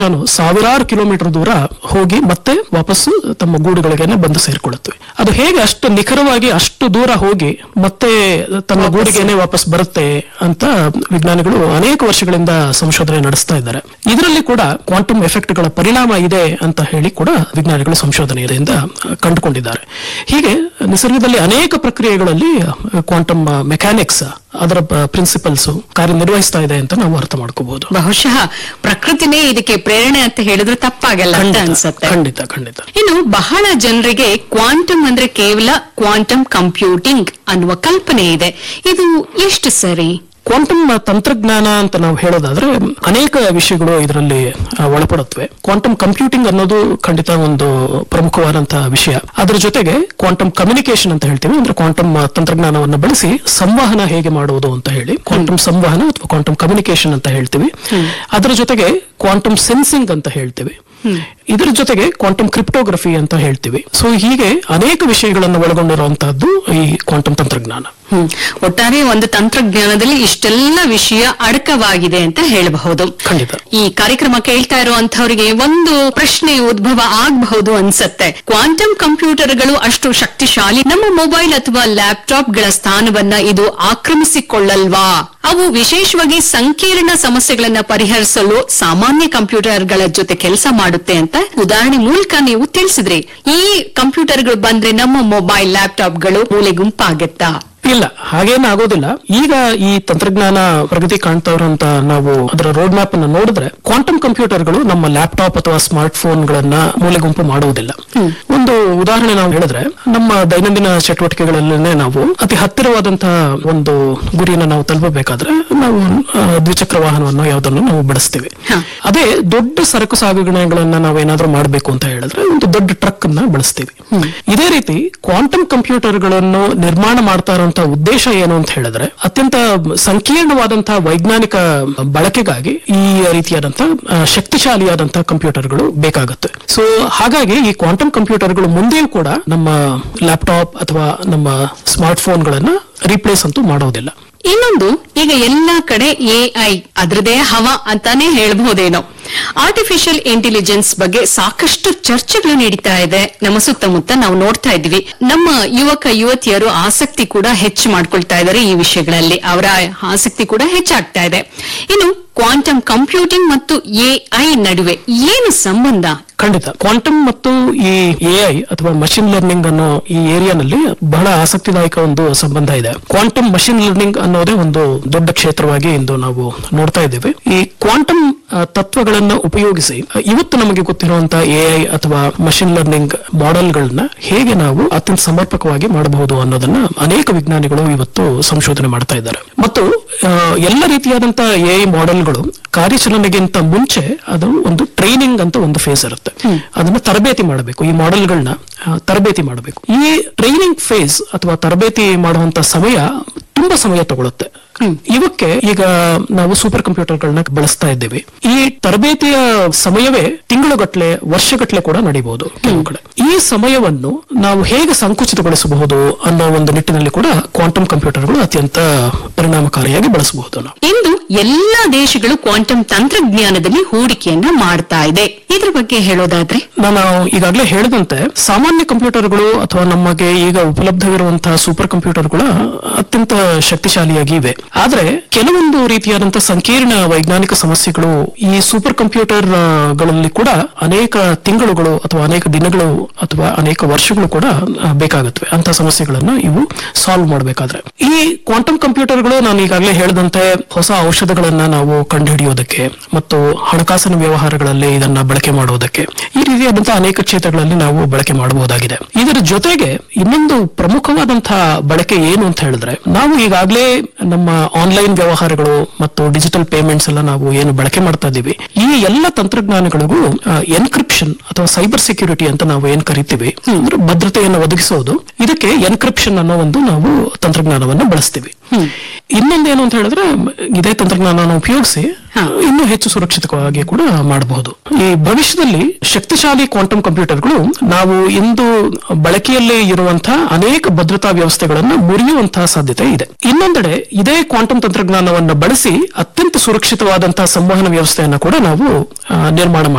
ನಾನು ಸಾವಿರಾರು ಕಿಲೋಮೀಟರ್ ದೂರ ಹೋಗಿ ಮತ್ತೆ ವಾಪಸ್ಸು ತಮ್ಮ ಗೂಡುಗಳಿಗೆ ಬಂದು ಸೇರ್ಕೊಳ್ಳುತ್ತವೆ ಅದು ಹೇಗೆ ಅಷ್ಟು ನಿಖರವಾಗಿ ಅಷ್ಟು ದೂರ ಹೋಗಿ ಮತ್ತೆ ತನ್ನ ಗೂಡಿಗೆನೆ ವಾಪಸ್ ಬರುತ್ತೆ ಅಂತ ವಿಜ್ಞಾನಿಗಳು ಅನೇಕ ವರ್ಷಗಳಿಂದ ಸಂಶೋಧನೆ ನಡೆಸ್ತಾ ಇದ್ದಾರೆ ಇದರಲ್ಲಿ ಕೂಡ ಕ್ವಾಂಟಮ್ ಎಫೆಕ್ಟ್ಗಳ ಪರಿಣಾಮ ಇದೆ ಅಂತ ಹೇಳಿ ಕೂಡ ವಿಜ್ಞಾನಿಗಳು ಸಂಶೋಧನೆಯಿಂದ ಕಂಡುಕೊಂಡಿದ್ದಾರೆ ಹೀಗೆ ನಿಸರ್ಗದಲ್ಲಿ ಅನೇಕ ಪ್ರಕ್ರಿಯೆಗಳಲ್ಲಿ ಕ್ವಾಂಟಮ್ ಮೆಕ್ಯಾನಿಕ್ಸ್ ಅದರ ಪ್ರಿನ್ಸಿಪಲ್ಸ್ ಕಾರ್ಯನಿರ್ವಹಿಸ್ತಾ ಇದೆ ಅಂತ ನಾವು ಅರ್ಥ ಮಾಡ್ಕೋಬಹುದು ಬಹುಶಃ ಪ್ರಕೃತಿನೇ ಇದಕ್ಕೆ ಪ್ರೇರಣೆ ಅಂತ ಹೇಳಿದ್ರೆ ತಪ್ಪಾಗಲ್ಲ ಅಂತ ಖಂಡಿತ ಅನ್ಸುತ್ತೆ ಖಂಡಿತ ಖಂಡಿತ ಇನ್ನು ಬಹಳ ಜನರಿಗೆ ಕ್ವಾಂಟಮ್ ಅಂದ್ರೆ ಕೇವಲ ಕ್ವಾಂಟಮ್ ಕಂಪ್ಯೂಟಿಂಗ್ ಅನ್ನುವ ಕಲ್ಪನೆ ಇದೆ ಇದು ಎಷ್ಟು ಸರಿ ಕ್ವಾಂಟಮ್ ತಂತ್ರಜ್ಞಾನ ಅಂತ ನಾವು ಹೇಳೋದಾದ್ರೆ ಅನೇಕ ವಿಷಯಗಳು ಇದರಲ್ಲಿ ಆ, ಒಳಪಡುತ್ತವೆ ಕ್ವಾಂಟಮ್ ಕಂಪ್ಯೂಟಿಂಗ್ ಅನ್ನೋದು ಖಂಡಿತ ಒಂದು ಪ್ರಮುಖವಾದಂತಹ ವಿಷಯ ಅದರ ಜೊತೆಗೆ ಕ್ವಾಂಟಮ್ ಕಮ್ಯುನಿಕೇಶನ್ ಅಂತ ಹೇಳ್ತೀವಿ ಅಂದ್ರೆ ಕ್ವಾಂಟಮ್ ತಂತ್ರಜ್ಞಾನವನ್ನು ಬಳಸಿ ಸಂವಹನ ಹೇಗೆ ಮಾಡುವುದು ಅಂತ ಹೇಳಿ ಕ್ವಾಂಟಮ್ ಸಂವಹನ ಅಥವಾ ಕ್ವಾಂಟಮ್ ಕಮ್ಯುನಿಕೇಶನ್ ಅಂತ ಹೇಳ್ತೀವಿ ಅದರ ಜೊತೆಗೆ ಕ್ವಾಂಟಮ್ ಸೆನ್ಸಿಂಗ್ ಅಂತ ಹೇಳ್ತೀವಿ ಇದರ ಜೊತೆಗೆ ಕ್ವಾಂಟಮ್ ಕ್ರಿಪ್ಟೋಗ್ರಫಿ ಅಂತ ಹೇಳ್ತೀವಿ ಸೊ ಹೀಗೆ ಅನೇಕ ವಿಷಯಗಳನ್ನು ಒಳಗೊಂಡಿರುವಂತಹದ್ದು ಈ ಕ್ವಾಂಟಮ್ ತಂತ್ರಜ್ಞಾನ ಹ್ಮ್. ಒಟ್ಟಾರೆ ಒಂದು ತಂತ್ರಜ್ಞಾನದಲ್ಲಿ ಇಷ್ಟೆಲ್ಲ ವಿಷಯ ಅಡಕವಾಗಿದೆ ಅಂತ ಹೇಳಬಹುದು ಖಂಡಿತ. ಈ ಕಾರ್ಯಕ್ರಮ ಕೇಳ್ತಾ ಇರುವಂತವರಿಗೆ ಒಂದು ಪ್ರಶ್ನೆ ಉದ್ಭವ ಆಗಬಹುದು ಅನ್ಸತ್ತೆ ಕ್ವಾಂಟಮ್ ಕಂಪ್ಯೂಟರ್ಗಳು ಅಷ್ಟು ಶಕ್ತಿಶಾಲಿ ನಮ್ಮ ಮೊಬೈಲ್ ಅಥವಾ ಲ್ಯಾಪ್ಟಾಪ್ಗಳ ಸ್ಥಾನವನ್ನ ಇದು ಆಕ್ರಮಿಸಿಕೊಳ್ಳಲ್ವಾ ಅವು ವಿಶೇಷವಾಗಿ ಸಂಕೀರ್ಣ ಸಮಸ್ಯೆಗಳನ್ನ ಪರಿಹರಿಸಲು ಸಾಮಾನ್ಯ ಕಂಪ್ಯೂಟರ್ಗಳ ಜೊತೆ ಕೆಲಸ ಮಾಡುತ್ತೆ ಅಂತ ಉದಾಹರಣೆ ಮೂಲಕ ನೀವು ತಿಳಿಸಿದ್ರಿ ಈ ಕಂಪ್ಯೂಟರ್ಗಳು ಬಂದ್ರೆ ನಮ್ಮ ಮೊಬೈಲ್ ಲ್ಯಾಪ್ಟಾಪ್ಗಳು ಮೂಲೆ ಗುಂಪಾಗತ್ತಾ ಇಲ್ಲ ಹಾಗೇನು ಆಗೋದಿಲ್ಲ ಈಗ ಈ ತಂತ್ರಜ್ಞಾನ ಪ್ರಗತಿ ಕಾಣ್ತಾ ಇರುವಂತ ನಾವು ಅದರ ರೋಡ್ ಮ್ಯಾಪ್ ಅನ್ನು ನೋಡಿದ್ರೆ ಕ್ವಾಂಟಮ್ ಕಂಪ್ಯೂಟರ್ಗಳು ನಮ್ಮ ಲ್ಯಾಪ್ಟಾಪ್ ಅಥವಾ ಸ್ಮಾರ್ಟ್ ಫೋನ್ ಗಳನ್ನ ಮೂಲೆಗುಂಪು ಮಾಡುವುದಿಲ್ಲ ಒಂದು ಉದಾಹರಣೆ ನಾವು ಹೇಳಿದ್ರೆ ನಮ್ಮ ದೈನಂದಿನ ಚಟುವಟಿಕೆಗಳಲ್ಲೇ ನಾವು ಅತಿ ಹತ್ತಿರವಾದಂತಹ ಒಂದು ಗುರಿಯನ್ನು ನಾವು ತಲುಪಬೇಕಾದ್ರೆ ನಾವು ಆ, ದ್ವಿಚಕ್ರ ವಾಹನವನ್ನು ಯಾವುದನ್ನು ನಾವು ಬಳಸ್ತೀವಿ ಹ. ಅದೇ ದೊಡ್ಡ ಸರಕು ಸಾಗಣೆಗಳನ್ನ ನಾವೇನಾದ್ರೂ ಮಾಡಬೇಕು ಅಂತ ಹೇಳಿದ್ರೆ ಒಂದು ದೊಡ್ಡ ಟ್ರಕ್ ಅನ್ನ ಬಳಸ್ತೀವಿ ಇದೇ ರೀತಿ ಕ್ವಾಂಟಮ್ ಕಂಪ್ಯೂಟರ್ಗಳನ್ನು ನಿರ್ಮಾಣ ಮಾಡ್ತಾ ಇರುವಂತಹ ಉದ್ದೇಶ ಏನು ಅಂತ ಹೇಳಿದ್ರೆ ಅತ್ಯಂತ ಸಂಕೀರ್ಣವಾದಂತಹ ವೈಜ್ಞಾನಿಕ ಬಳಕೆಗಾಗಿ ಈ ರೀತಿಯಾದಂತಹ ಆ, ಶಕ್ತಿಶಾಲಿಯಾದಂತಹ ಕಂಪ್ಯೂಟರ್ಗಳು ಬೇಕಾಗುತ್ತೆ ಸೊ ಹಾಗಾಗಿ ಈ ಕ್ವಾಂಟಮ್ ಕಂಪ್ಯೂಟರ್ಗಳು ಮುಂದೆಯೂ ಕೂಡ ನಮ್ಮ ಲ್ಯಾಪ್ಟಾಪ್ ಅಥವಾ ನಮ್ಮ ಸ್ಮಾರ್ಟ್ ಫೋನ್ಗಳನ್ನ ರೀಪ್ಲೇಸ್ ಅಂತೂ ಮಾಡೋದಿಲ್ಲ ಇನ್ನೊಂದು ಈಗ ಎಲ್ಲಾ ಕಡೆ ಎಐ ಅದ್ರದೇ ಹವ ಅಂತಾನೆ ಹೇಳ್ಬಹುದೇನೋ ಆರ್ಟಿಫಿಷಿಯಲ್ ಇಂಟೆಲಿಜೆನ್ಸ್ ಬಗ್ಗೆ ಸಾಕಷ್ಟು ಚರ್ಚೆಗಳು ನಡೀತಾ ಇದೆ ನಮ್ಮ ಸುತ್ತಮುತ್ತ ನಾವು ನೋಡ್ತಾ ಇದ್ವಿ ನಮ್ಮ ಯುವಕ ಯುವತಿಯರು ಆಸಕ್ತಿ ಕೂಡ ಹೆಚ್ಚು ಮಾಡ್ಕೊಳ್ತಾ ಇದ್ದಾರೆ ಈ ವಿಷಯಗಳಲ್ಲಿ ಅವರ ಆಸಕ್ತಿ ಕೂಡ ಹೆಚ್ಚಾಗ್ತಾ ಇದೆ ಇನ್ನು ಕ್ವಾಂಟಮ್ ಕಂಪ್ಯೂಟಿಂಗ್ ಮತ್ತು ಎಐ ನಡುವೆ ಏನು ಸಂಬಂಧ ಖಂಡಿತ ಕ್ವಾಂಟಮ್ ಮತ್ತು ಈ ಎಐ ಅಥವಾ ಮಷಿನ್ ಲರ್ನಿಂಗ್ ಅನ್ನೋ ಈ ಏರಿಯಾನಲ್ಲಿ ಬಹಳ ಆಸಕ್ತಿದಾಯಕ ಒಂದು ಸಂಬಂಧ ಇದೆ ಕ್ವಾಂಟಮ್ ಮಷಿನ್ ಲರ್ನಿಂಗ್ ಅನ್ನೋದೇ ಒಂದು ದೊಡ್ಡ ಕ್ಷೇತ್ರವಾಗಿ ಇಂದು ನಾವು ನೋಡ್ತಾ ಇದ್ದೇವೆ ಈ ಕ್ವಾಂಟಮ್ ತತ್ವಗಳನ್ನ ಉಪಯೋಗಿಸಿ ಆ, ಇವತ್ತು ನಮಗೆ ಗೊತ್ತಿರುವಂತಹ ಎಐ ಅಥವಾ ಮಷಿನ್ ಲರ್ನಿಂಗ್ ಮಾಡೆಲ್ಗಳನ್ನ ಹೇಗೆ ನಾವು ಅತ್ಯಂತ ಸಮರ್ಪಕವಾಗಿ ಮಾಡಬಹುದು ಅನ್ನೋದನ್ನ ಅನೇಕ ವಿಜ್ಞಾನಿಗಳು ಇವತ್ತು ಸಂಶೋಧನೆ ಮಾಡ್ತಾ ಇದ್ದಾರೆ ಮತ್ತು ಆ, ಎಲ್ಲ ರೀತಿಯಾದಂತಹ ಎಐ ಮಾಡೆಲ್ಗಳು ಕಾರ್ಯಾಚರಣೆಗಿಂತ ಮುಂಚೆ ಅದು ಒಂದು ಟ್ರೈನಿಂಗ್ ಅಂತ ಒಂದು ಫೇಸ್ ಇರುತ್ತೆ ಅದನ್ನ ತರಬೇತಿ ಮಾಡಬೇಕು ಈ ಮಾಡೆಲ್ಗಳನ್ನ ತರಬೇತಿ ಮಾಡಬೇಕು ಈ ಟ್ರೈನಿಂಗ್ ಫೇಸ್ ಅಥವಾ ತರಬೇತಿ ಮಾಡುವಂತ ಸಮಯ ತುಂಬಾ ಸಮಯ ತಗೊಳುತ್ತೆ ಇವಕ್ಕೆ ಈಗ ನಾವು ಸೂಪರ್ ಕಂಪ್ಯೂಟರ್ಗಳನ್ನ ಬಳಸ್ತಾ ಇದ್ದೇವೆ ಈ ತರಬೇತಿಯ ಸಮಯವೇ ತಿಂಗಳುಗಟ್ಲೆ ವರ್ಷಗಟ್ಲೆ ಕೂಡ ನಡೀಬಹುದು ಕೆಲವು ಕಡೆ ಈ ಸಮಯವನ್ನು ನಾವು ಹೇಗೆ ಸಂಕುಚಿತಗೊಳಿಸಬಹುದು ಅನ್ನೋ ಒಂದು ನಿಟ್ಟಿನಲ್ಲಿ ಕೂಡ ಕ್ವಾಂಟಮ್ ಕಂಪ್ಯೂಟರ್ಗಳು ಅತ್ಯಂತ ಪರಿಣಾಮಕಾರಿಯಾಗಿ ಬಳಸಬಹುದು ನಾವು ಇಂದು ಎಲ್ಲಾ ದೇಶಗಳು ಕ್ವಾಂಟಮ್ ತಂತ್ರಜ್ಞಾನದಲ್ಲಿ ಹೂಡಿಕೆಯನ್ನ ಮಾಡ್ತಾ ಇದೆ ಇದ್ರ ಬಗ್ಗೆ ಹೇಳೋದಾದ್ರೆ ನಾನು ಈಗಾಗಲೇ ಹೇಳಿದಂತೆ ಸಾಮಾನ್ಯ ಕಂಪ್ಯೂಟರ್ಗಳು ಅಥವಾ ನಮಗೆ ಈಗ ಉಪಲಬ್ಧವಿರುವಂತಹ ಸೂಪರ್ ಕಂಪ್ಯೂಟರ್ಗಳು ಅತ್ಯಂತ ಶಕ್ತಿಶಾಲಿಯಾಗಿ ಇವೆ ಆದ್ರೆ ಕೆಲವೊಂದು ರೀತಿಯಾದಂತಹ ಸಂಕೀರ್ಣ ವೈಜ್ಞಾನಿಕ ಸಮಸ್ಯೆಗಳು ಈ ಸೂಪರ್ ಕಂಪ್ಯೂಟರ್ ಆ, ಗಳಲ್ಲಿ ಕೂಡ ಅನೇಕ ತಿಂಗಳುಗಳು ಅಥವಾ ಅನೇಕ ದಿನಗಳು ಅಥವಾ ಅನೇಕ ವರ್ಷಗಳು ಕೂಡ ಆ, ಬೇಕಾಗುತ್ತವೆ ಅಂತ ಸಮಸ್ಯೆಗಳನ್ನ ಇವು ಸಾಲ್ವ್ ಮಾಡಬೇಕಾದ್ರೆ ಈ ಕ್ವಾಂಟಮ್ ಕಂಪ್ಯೂಟರ್ಗಳು ನಾನು ಈಗಾಗಲೇ ಹೇಳಿದಂತೆ ಹೊಸ ಔಷಧಗಳನ್ನ ನಾವು ಕಂಡುಹಿಡಿಯೋದಕ್ಕೆ ಮತ್ತು ಹಣಕಾಸಿನ ವ್ಯವಹಾರಗಳಲ್ಲಿ ಇದನ್ನ ಬಳಕೆ ಮಾಡುವುದಕ್ಕೆ ಈ ರೀತಿಯಾದಂತಹ ಅನೇಕ ಕ್ಷೇತ್ರಗಳಲ್ಲಿ ನಾವು ಬಳಕೆ ಮಾಡಬಹುದಾಗಿದೆ ಇದರ ಜೊತೆಗೆ ಇನ್ನೊಂದು ಪ್ರಮುಖವಾದಂತಹ ಬಳಕೆ ಏನು ಅಂತ ಹೇಳಿದ್ರೆ ನಾವು ಈಗಾಗಲೇ ನಮ್ಮ ಆನ್ಲೈನ್ ವ್ಯವಹಾರಗಳು ಮತ್ತು ಡಿಜಿಟಲ್ ಪೇಮೆಂಟ್ಸ್ ಎಲ್ಲ ನಾವು ಏನು ಬಳಕೆ ಮಾಡ್ತಾ ಇದ್ದೀವಿ ಈ ಎಲ್ಲ ತಂತ್ರಜ್ಞಾನಗಳಿಗೂ ಎನ್ಕ್ರಿಪ್ಷನ್ ಅಥವಾ ಸೈಬರ್ ಸೆಕ್ಯೂರಿಟಿ ಅಂತ ನಾವು ಏನ್ ಕರಿತೀವಿ ಅಂದ್ರೆ ಭದ್ರತೆಯನ್ನು ಒದಗಿಸೋದು ಇದಕ್ಕೆ ಎನ್ಕ್ರಿಪ್ಷನ್ ಅನ್ನೋ ಒಂದು ನಾವು ತಂತ್ರಜ್ಞಾನವನ್ನು ಬಳಸ್ತೀವಿ ಇನ್ನೊಂದೇನು ಅಂತ ಹೇಳಿದ್ರೆ ಇದೇ ತಂತ್ರಜ್ಞಾನ ಉಪಯೋಗಿಸಿ ಹಾ. ಇನ್ನೂ ಹೆಚ್ಚು ಸುರಕ್ಷಿತವಾಗಿ ಕೂಡ ಮಾಡಬಹುದು ಈ ಭವಿಷ್ಯದಲ್ಲಿ ಶಕ್ತಿಶಾಲಿ ಕ್ವಾಂಟಮ್ ಕಂಪ್ಯೂಟರ್ಗಳು ನಾವು ಇಂದು ಬಳಕೆಯಲ್ಲಿ ಇರುವಂತಹ ಅನೇಕ ಭದ್ರತಾ ವ್ಯವಸ್ಥೆಗಳನ್ನು ಮುರಿಯುವಂತಹ ಸಾಧ್ಯತೆ ಇದೆ ಇನ್ನೊಂದೆಡೆ ಇದೇ ಕ್ವಾಂಟಮ್ ತಂತ್ರಜ್ಞಾನವನ್ನು ಬಳಸಿ ಅತ್ಯಂತ ಸುರಕ್ಷಿತವಾದಂತಹ ಸಂವಹನ ವ್ಯವಸ್ಥೆಯನ್ನು ಕೂಡ ನಾವು ಆ, ನಿರ್ಮಾಣ